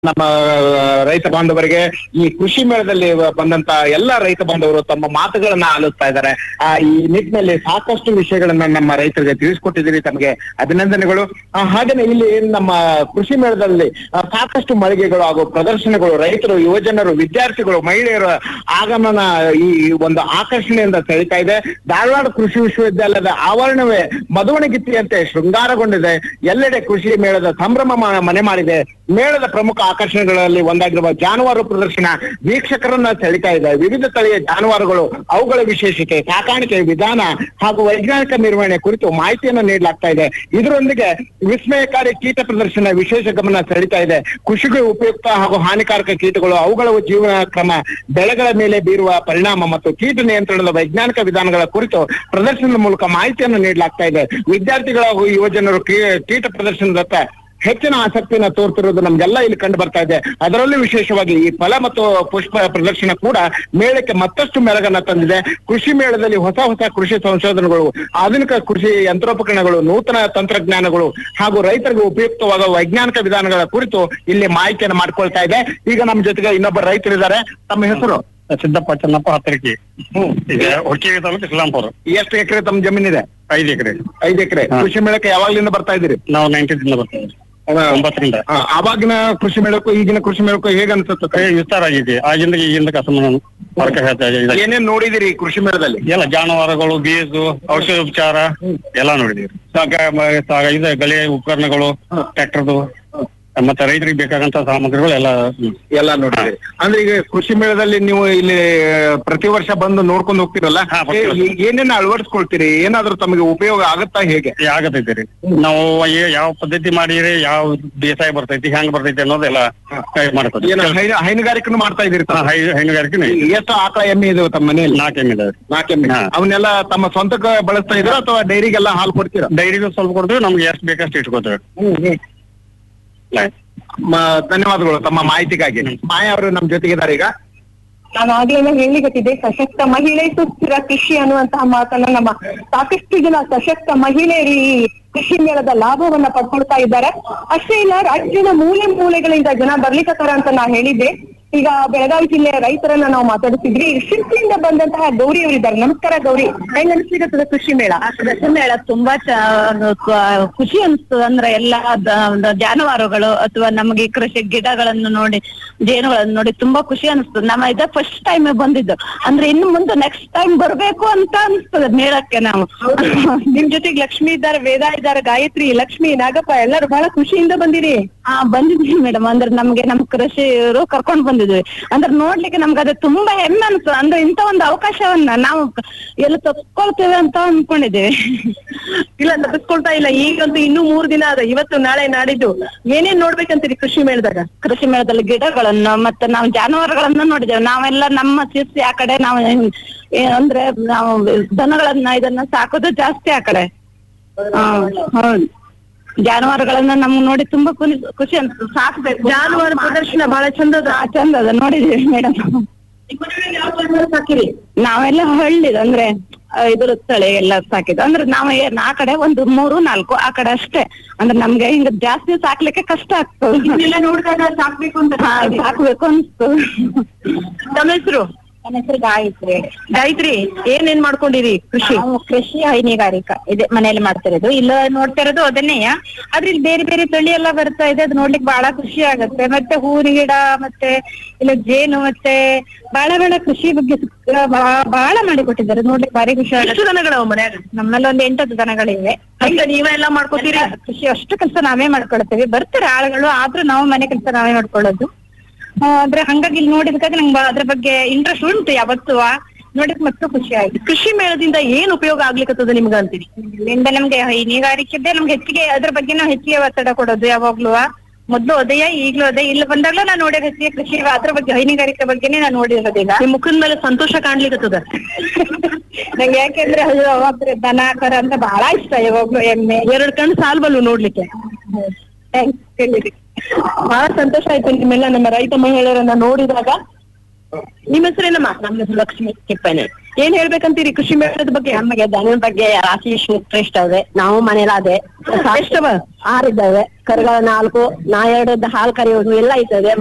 ನಮ್ಮ ರೈತ ಬಾಂಧವರಿಗೆ ಈ ಕೃಷಿ ಮೇಳದಲ್ಲಿ ಬಂದಂತ ಎಲ್ಲ ರೈತ ಬಾಂಧವರು ತಮ್ಮ ಮಾತುಗಳನ್ನ ಆಲಿಸ್ತಾ ಇದ್ದಾರೆ ಆ ಈ ನಿಟ್ಟಿನಲ್ಲಿ ಸಾಕಷ್ಟು ವಿಷಯಗಳನ್ನ ನಮ್ಮ ರೈತರಿಗೆ ತಿಳಿಸ್ಕೊಟ್ಟಿದ್ದೀರಿ ತಮಗೆ ಅಭಿನಂದನೆಗಳು ಆ, ಹಾಗೇನೆ ಇಲ್ಲಿ ನಮ್ಮ ಕೃಷಿ ಮೇಳದಲ್ಲಿ ಆ, ಸಾಕಷ್ಟು ಮಳಿಗೆಗಳು ಹಾಗೂ ಪ್ರದರ್ಶನಗಳು ರೈತರು ಯುವಜನರು ವಿದ್ಯಾರ್ಥಿಗಳು ಮಹಿಳೆಯರ ಆಗಮನ ಈ ಒಂದು ಆಕರ್ಷಣೆಯಿಂದ ಸೆಳೀತಾ ಇದೆ ಧಾರವಾಡ ಕೃಷಿ ವಿಶ್ವವಿದ್ಯಾಲಯದ ಆವರಣವೇ ಮಧುವಣಗಿತ್ತಿಯಂತೆ ಶೃಂಗಾರಗೊಂಡಿದೆ ಎಲ್ಲೆಡೆ ಕೃಷಿ ಮೇಳದ ಸಂಭ್ರಮ ಮ- ಮನೆ ಮಾಡಿದೆ ಮೇಳದ ಪ್ರಮುಖ ಆಕರ್ಷಣೆಗಳಲ್ಲಿ ಒಂದಾಗಿರುವ ಜಾನುವಾರು ಪ್ರದರ್ಶನ ವೀಕ್ಷಕರನ್ನ ಸೆಳೀತಾ ಇದೆ ವಿವಿಧ ತಳಿಯ ಜಾನುವಾರುಗಳು ಅವುಗಳ ವಿಶೇಷತೆ ಸಾಕಾಣಿಕೆ ವಿಧಾನ ಹಾಗೂ ವೈಜ್ಞಾನಿಕ ನಿರ್ವಹಣೆ ಕುರಿತು ಮಾಹಿತಿಯನ್ನು ನೀಡಲಾಗ್ತಾ ಇದೆ ಇದರೊಂದಿಗೆ ವಿಸ್ಮಯಕಾರಿ ಕೀಟ ಪ್ರದರ್ಶನ ವಿಶೇಷ ಗಮನ ಸೆಳೀತಾ ಇದೆ ಕೃಷಿಗೆ ಉಪಯುಕ್ತ ಹಾಗೂ ಹಾನಿಕಾರಕ ಕೀಟಗಳು ಅವುಗಳ ಜೀವನ ಕ್ರಮ ಬೆಳೆಗಳ ಮೇಲೆ ಬೀರುವ ಪರಿಣಾಮ ಮತ್ತು ಕೀಟ ನಿಯಂತ್ರಣದ ವೈಜ್ಞಾನಿಕ ವಿಧಾನಗಳ ಕುರಿತು ಪ್ರದರ್ಶನದ ಮೂಲಕ ಮಾಹಿತಿಯನ್ನು ನೀಡಲಾಗ್ತಾ ಇದೆ ವಿದ್ಯಾರ್ಥಿಗಳ ಹಾಗೂ ಯುವಜನರು ಕೀ- ಕೀಟ ಪ್ರದರ್ಶನದತ್ತ ಹೆಚ್ಚಿನ ಆಸಕ್ತಿಯನ್ನ ತೋರ್ತಿರೋದು ನಮ್ಗೆಲ್ಲ ಇಲ್ಲಿ ಕಂಡು ಬರ್ತಾ ಇದೆ ಅದರಲ್ಲೂ ವಿಶೇಷವಾಗಿ ಈ ಫಲ ಮತ್ತು ಪುಷ್ಪ ಪ್ರದರ್ಶನ ಕೂಡ ಮೇಳಕ್ಕೆ ಮತ್ತಷ್ಟು ಮೆರಗನ್ನ ತಂದಿದೆ ಕೃಷಿ ಮೇಳದಲ್ಲಿ ಹೊಸ ಹೊಸ ಕೃಷಿ ಸಂಶೋಧನೆಗಳು ಆಧುನಿಕ ಕೃಷಿ ಯಂತ್ರೋಪಕರಣಗಳು ನೂತನ ತಂತ್ರಜ್ಞಾನಗಳು ಹಾಗೂ ರೈತರಿಗೆ ಉಪಯುಕ್ತವಾದ ವೈಜ್ಞಾನಿಕ ವಿಧಾನಗಳ ಕುರಿತು ಇಲ್ಲಿ ಮಾಹಿತಿಯನ್ನು ಮಾಡ್ಕೊಳ್ತಾ ಇದೆ ಈಗ ನಮ್ಮ ಜೊತೆಗೆ ಇನ್ನೊಬ್ಬ ರೈತರಿದ್ದಾರೆ ತಮ್ಮ ಹೆಸರು ಸಿದ್ದಪ್ಪ ಚೆನ್ನಪ್ಪ ಹತ್ತರಿಕಿ ಈಗ ಹೊಟ್ಟಿಗೆ ತಾಲೂಕು ಇಸ್ಲಾಂಪುರ ಎಷ್ಟು ಎಕರೆ ತಮ್ಮ ಜಮೀನಿದೆ ಐದು ಎಕರೆ ಐದು ಎಕರೆ ಹಾ. ಕೃಷಿ ಮೇಳಕ್ಕೆ ಯಾವಾಗ್ಲಿಂದ ಬರ್ತಾ ಇದ್ದೀರಿ ನಾವು ನೈನ್ಟೀನ್ ಬರ್ತೇವೆ ಒಂಬತ್ತರಿಂದ ಆ, ಆವಾಗಿನ ಕೃಷಿ ಮೇಳಕ್ಕೂ ಈಗಿನ ಕೃಷಿ ಮೇಳಕ್ಕೂ ಹೇಗೆ ಅನ್ಸುತ್ತೆ ಏ, ವಿಸ್ತಾರ ಆಗಿದೆ ಆಗಿಂದ ಈಗಿಂದ ಕಸಮ ಫರಕ ಹೇಳ್ತಾ ಇದೆ ಏನೇನ್ ನೋಡಿದಿರಿ ಕೃಷಿ ಮೇಳದಲ್ಲಿ ಎಲ್ಲ ಜಾನುವಾರುಗಳು ಬೀಜು ಔಷಧ ಉಪಚಾರ ಎಲ್ಲ ನೋಡಿದೀವಿ ಸಾಗ ಮ- ಸಾಗ- ಇದು ಗಳೆ ಉಪಕರಣಗಳು ಟ್ರ್ಯಾಕ್ಟರ್ದು ಮತ್ತೆ ರೈತರಿಗೆ ಬೇಕಾಗಂತ ಸಾಮಗ್ರಿಗಳು ಎಲ್ಲ ಹ್ಮ್. ಎಲ್ಲ ನೋಡಿದಿರಿ ಅಂದ್ರೆ ಈಗ ಕೃಷಿ ಮೇಳದಲ್ಲಿ ನೀವು ಇಲ್ಲಿ ಪ್ರತಿ ವರ್ಷ ಬಂದು ನೋಡ್ಕೊಂಡು ಹೋಗ್ತಿರಲ್ಲ ಹಾ, ಪ್ರತಿ ವರ್ಷ. ಏ- ಏನೇನ್ ಅಳವಡಿಸ್ಕೊಳ್ತೀರಿ ಏನಾದ್ರೂ ತಮಗೆ ಉಪಯೋಗ ಆಗುತ್ತಾ ಹೇಗೆ ಏ, ಆಗತೈತಿ ರೀ ನಾವು ಏ- ಯಾವ ಪದ್ಧತಿ ಮಾಡಿರಿ ಯಾವ ಬೇಸಾಯ ಬರ್ತೈತಿ ಹೆಂಗ್ ಬರ್ತೈತಿ ಅನ್ನೋದೆಲ್ಲ ಮಾಡ್ಕೊತೀವಿ ಏನ ಹೈನು ಹೈನುಗಾರಿಕೆನು ಮಾಡ್ತಾ ಇದೀರಿ ತಾವು? ಹೈನುಗಾರಿಕೆ ಎಷ್ಟು ಆಕಳ ಎಮ್ಮೆ ಇದಾವೆ ತಮ್ಮ ಮನೆಯಲ್ಲಿ ನಾಲ್ಕು ಎಮ್ಮೆ ಇದಾವೆ ನಾಲ್ಕು ಎಮ್ಮೆ ಹಾ. ಅವನ್ನೆಲ್ಲ ತಮ್ಮ ಸ್ವಂತಕ್ಕೆ ಬಳಸ್ತಾ ಇದ್ರ ಅಥವಾ ಡೈರಿಗೆಲ್ಲ ಹಾಲು ಕೊಡ್ತೀರಾ ಡೈರಿಗೂ ಸ್ವಲ್ಪ ಕೊಡ್ತೀವಿ ನಮ್ಗೆ ಎಷ್ಟು ಬೇಕಷ್ಟು ಇಟ್ಕೋತೇವೆ ಮ- ಧನ್ಯವಾದಗಳು ತಮ್ಮ ಮಾಹಿತಿಗಾಗಿ ಮಾಯಾ ಅವರು ನಮ್ ಜೊತೆಗಿದ್ದಾರೆ ಈಗ ನಾನು ಆಗ್ಲೇನೆ ಹೇಳಿಗತ್ತಿದ್ದೆ ಸಶಕ್ತ ಮಹಿಳೆ ಸುಸ್ಥಿರ ಕೃಷಿ ಅನ್ನುವಂತಹ ಮಾತನ್ನ ನಮ್ಮ ಸಾಕಷ್ಟು ಜನ ಸಶಕ್ತ ಮಹಿಳೆಯರು ಈ ಕೃಷಿ ಮೇಳದ ಲಾಭವನ್ನ ಪಡ್ಕೊಳ್ತಾ ಇದ್ದಾರೆ ಅಷ್ಟೇ ಇಲ್ಲ ರಾಜ್ಯದ ಮೂಲೆ ಮೂಲೆಗಳಿಂದ ಜನ ಬರ್ಲಿಕ್ಕತ್ತಾರ ಅಂತ ನಾ ಹೇಳಿದ್ದೆ ಈಗ ಬೆಳಗಾವಿ ಜಿಲ್ಲೆಯ ರೈತರನ್ನ ನಾವು ಮಾತಾಡ್ತಿದ್ರಿ ಶಿರ್ಸಿಯಿಂದ ಬಂದಂತಹ ಗೌರಿ ಅವರಿದ್ದಾರೆ ನಮಸ್ಕಾರ ಗೌರಿ ಹೆಂಗ್ ಅನಿಸ್ಲಿಕ್ಕತ್ತದ ಕೃಷಿ ಮೇಳ ಕೃಷಿ ಮೇಳ ತುಂಬಾ ಚ- ಕ- ಖುಷಿ ಅನ್ಸ್ತು ಅಂದ್ರೆ ಎಲ್ಲ ದ- ದ- ಜಾನುವಾರುಗಳು ಅಥವಾ ನಮಗೆ ಕೃಷಿ ಗಿಡಗಳನ್ನು ನೋಡಿ ಜೇನುಗಳನ್ನು ನೋಡಿ ತುಂಬಾ ಖುಷಿ ಅನಿಸ್ತದೆ ನಮ್ಮ ಇದ ಫಸ್ಟ್ ಟೈಮ್ ಬಂದಿದ್ದು ಅಂದ್ರೆ ಇನ್ನು ಮುಂದೆ ನೆಕ್ಸ್ಟ್ ಟೈಮ್ ಬರ್ಬೇಕು ಅಂತ ಅನಿಸ್ತದೆ ಮೇಳಕ್ಕೆ ನಾವು ನಿಮ್ ಜೊತೆಗೆ ಲಕ್ಷ್ಮಿ ಇದ್ದಾರೆ ವೇದ ಇದ್ದಾರೆ ಗಾಯತ್ರಿ ಲಕ್ಷ್ಮಿ ನಾಗಪ್ಪ ಎಲ್ಲರೂ ಬಹಳ ಖುಷಿಯಿಂದ ಬಂದಿರಿ ಹಾ ಬಂದಿದ್ವಿ ಮೇಡಮ್ ಅಂದ್ರೆ ನಮ್ಗೆ ನಮ್ ಕೃಷಿಯವರು ಕರ್ಕೊಂಡ್ ಬಂದಿದ್ವಿ ಅಂದ್ರೆ ನೋಡ್ಲಿಕ್ಕೆ ನಮ್ಗೆ ಅದು ತುಂಬಾ ಹೆಮ್ಮೆ ಅನ್ಸ್ತು ಅಂದ್ರೆ ಇಂತ ಒಂದು ಅವಕಾಶವನ್ನ ನಾವು ಎಲ್ಲ ತಪ್ಕೊಳ್ತೇವೆ ಅಂತ ಅನ್ಕೊಂಡಿದ್ದೇವೆ ಇಲ್ಲ ತಪ್ಪಿಸ್ಕೊಳ್ತಾ ಇಲ್ಲ ಈಗಂತೂ ಇನ್ನೂ ಮೂರ್ ದಿನ ಅದ ಇವತ್ತು ನಾಳೆ ನಾಡಿದ್ದು ಏನೇನ್ ನೋಡ್ಬೇಕಂತೀರಿ ಕೃಷಿ ಮೇಳದಾಗ ಕೃಷಿ ಮೇಳದಲ್ಲಿ ಗಿಡಗಳನ್ನು ಮತ್ತೆ ನಾವು ಜಾನುವಾರುಗಳನ್ನ ನೋಡಿದ್ದೇವೆ ನಾವೆಲ್ಲ ನಮ್ಮ ಶಿರ್ಸಿ ಆ ಕಡೆ ನಾವು ಏನ್- ಏ- ಅಂದ್ರೆ ನಾವು ದನಗಳನ್ನ ಇದನ್ನ ಸಾಕೋದು ಜಾಸ್ತಿ ಆ ಕಡೆ ಆ, ಹೌದು ಜಾನುವಾರುಗಳನ್ನ ನಮ್ಗೆ ನೋಡಿ ತುಂಬಾ ಖುಷಿ ಖುಷಿ ಅನ್ಸ್ತು ಸಾಕ್ಬೇಕು ಜಾನುವಾರು ಪ್ರದರ್ಶನ ಬಹಳ ಚಂದದ ಆ, ಚಂದ ಅದ ನೋಡಿದೀವಿ ಮೇಡಮ್ ಸಾಕಿರಿ ನಾವೆಲ್ಲ ಹಳ್ಳಿದು ಅಂದ್ರೆ ಆ, ಇದ್ರ ತಳಿ ಎಲ್ಲ ಸಾಕಿದ್ದು ಅಂದ್ರೆ ನಾವು ಏನ್ ಆ ಕಡೆ ಒಂದು ಮೂರು ನಾಲ್ಕು ಆ ಕಡೆ ಅಷ್ಟೇ ಅಂದ್ರೆ ನಮ್ಗೆ ಹಿಂಗ ಜಾಸ್ತಿ ಸಾಕ್ಲಿಕ್ಕೆ ಕಷ್ಟ ಆಗ್ತದೆ ಇದನ್ನೆಲ್ಲ ನೋಡಿದಾಗ ಸಾಕ್ಬೇಕು ಅಂತ ಹಾ, ಸಾಕ್ಬೇಕು ಅನ್ಸ್ತು ತಮ್ಮ ಹೆಸರು ನನ್ನ ಹೆಸರು ಗಾಯತ್ರಿ ಗಾಯತ್ರಿ ಏನೇನ್ ಮಾಡ್ಕೊಂಡಿರಿ ಕೃಷಿ ನಾವು ಕೃಷಿ ಹೈನುಗಾರಿಕಾ ಇದೆ ಮನೆಯಲ್ಲಿ ಮಾಡ್ತಿರೋದು ಇಲ್ಲ ನೋಡ್ತಾ ಇರೋದು ಅದನ್ನೇ ಆದ್ರೆ ಇಲ್ಲಿ ಬೇರೆ ಬೇರೆ ತಳಿ ಎಲ್ಲ ಬರ್ತಾ ಇದೆ ಅದು ನೋಡ್ಲಿಕ್ಕೆ ಬಹಳ ಖುಷಿ ಆಗುತ್ತೆ ಮತ್ತೆ ಹೂವಿನ ಗಿಡ ಮತ್ತೆ ಇಲ್ಲ ಜೇನು ಮತ್ತೆ ಬಹಳ ಬಹಳ ಕೃಷಿ ಬಗ್ಗೆ ಸ- ಬಾ- ಬಹಳ ಮಾಡಿಕೊಟ್ಟಿದ್ದಾರೆ ನೋಡ್ಲಿಕ್ಕೆ ಭಾರಿ ಖುಷಿ ಎಷ್ಟು ಆಗುತ್ತೆ ದನಗಳವ ಮನ್ಯಾಗ ನಮ್ಮಲ್ಲಿ ಒಂದು ಎಂಟತ್ತು ದನಗಳಿವೆ ಹಂಗ ನೀವೆಲ್ಲ ಮಾಡ್ಕೊತೀರಿ ಕೃಷಿ ಅಷ್ಟು ಕೆಲಸ ನಾವೇ ಮಾಡ್ಕೊಳ್ತೇವೆ ಬರ್ತಾರೆ ಆಳುಗಳು ಆದ್ರೂ ನಾವು ಮನೆ ಕೆಲಸ ನಾವೇ ಮಾಡ್ಕೊಳ್ಳೋದು ಆ, ಆದ್ರೆ ಹಂಗಾಗಿ ಇಲ್ಲಿ ನೋಡಿದಾಗ ನಂಗೆ ಬಾ- ಅದ್ರ ಬಗ್ಗೆ ಇಂಟ್ರೆಸ್ಟ್ ಉಂಟು ಯಾವತ್ತೂ ನೋಡಕ್ ಮತ್ತು ಖುಷಿ ಆಯ್ತು ಕೃಷಿ ಮೇಳದಿಂದ ಏನ್ ಉಪಯೋಗ ಆಗ್ಲಿಕ್ಕತ್ತದ ನಿಮ್ಗ ಅಂತೀರಿ ಇದರಿಂದ ನಮ್ಗೆ ಹೈನುಗಾರಿಕೆದ್ದೇ ನಮ್ಗೆ ಹೆಚ್ಚಿಗೆ ಅದ್ರ ಬಗ್ಗೆ ನಾವು ಹೆಚ್ಚಿಗೆ ಒತ್ತಡ ಕೊಡೋದು ಯಾವಾಗ್ಲೂ ಮೊದ್ಲು ಅದೇಯ ಈಗ್ಲೂ ಅದೇ ಇಲ್ಲಿ ಬಂದಾಗ್ಲೂ ನಾನು ನೋಡಿದ ಹೆಚ್ಚಿಗೆ ಕೃಷಿ ಅದ್ರ ಬಗ್ಗೆ ಹೈನುಗಾರಿಕೆ ಬಗ್ಗೆನೇ ನಾನು ನೋಡಿರೋದಿಲ್ಲ ನಿಮ್ ಮುಖದ ಮೇಲೆ ಸಂತೋಷ ಕಾಣ್ಲಿಕ್ಕತ್ತದ ನಂಗೆ ಯಾಕೆಂದ್ರೆ ಅದು ಅದ್ರ ದನ ಕರ ಅಂತ ಬಹಳ ಇಷ್ಟ ಯಾವಾಗ್ಲೂ ಎಮ್ಮೆ ಎರಡ್ ಕಣ್ಣು ಸಾಲ್ಬಲ್ವು ನೋಡ್ಲಿಕ್ಕೆ Thanks, ಕೇಳಿರಿ ಬಹಳ ಸಂತೋಷ ಆಯ್ತು ನಿಮ್ಮೆಲ್ಲ ನಮ್ಮ ರೈತ ಮಹಿಳೆಯರನ್ನ ನೋಡಿದಾಗ ನಿಮ್ಮ ಹೆಸರೇನಮ್ಮ ನಮ್ಮ ಹೆಸರು ಲಕ್ಷ್ಮಿ ತಿಪ್ಪನೆ ಏನ್ ಹೇಳ್ಬೇಕಂತೀರಿ ಕೃಷಿ ಮೇಳದ ಬಗ್ಗೆ ನಮಗೆ ದನದ ಬಗ್ಗೆ ರಾಶಿ ಇಷ್ಟ ಇದೆ ನಾವು ಮನೇಲಿ ಅದೇ ಎಷ್ಟವ ಆರಿದ್ದಾವೆ ಕರುಗಳ ನಾಲ್ಕು ನಾ ಎರಡು ಹಾಲು ಕರೆಯೋದು ಎಲ್ಲ ಇರ್ತದೆ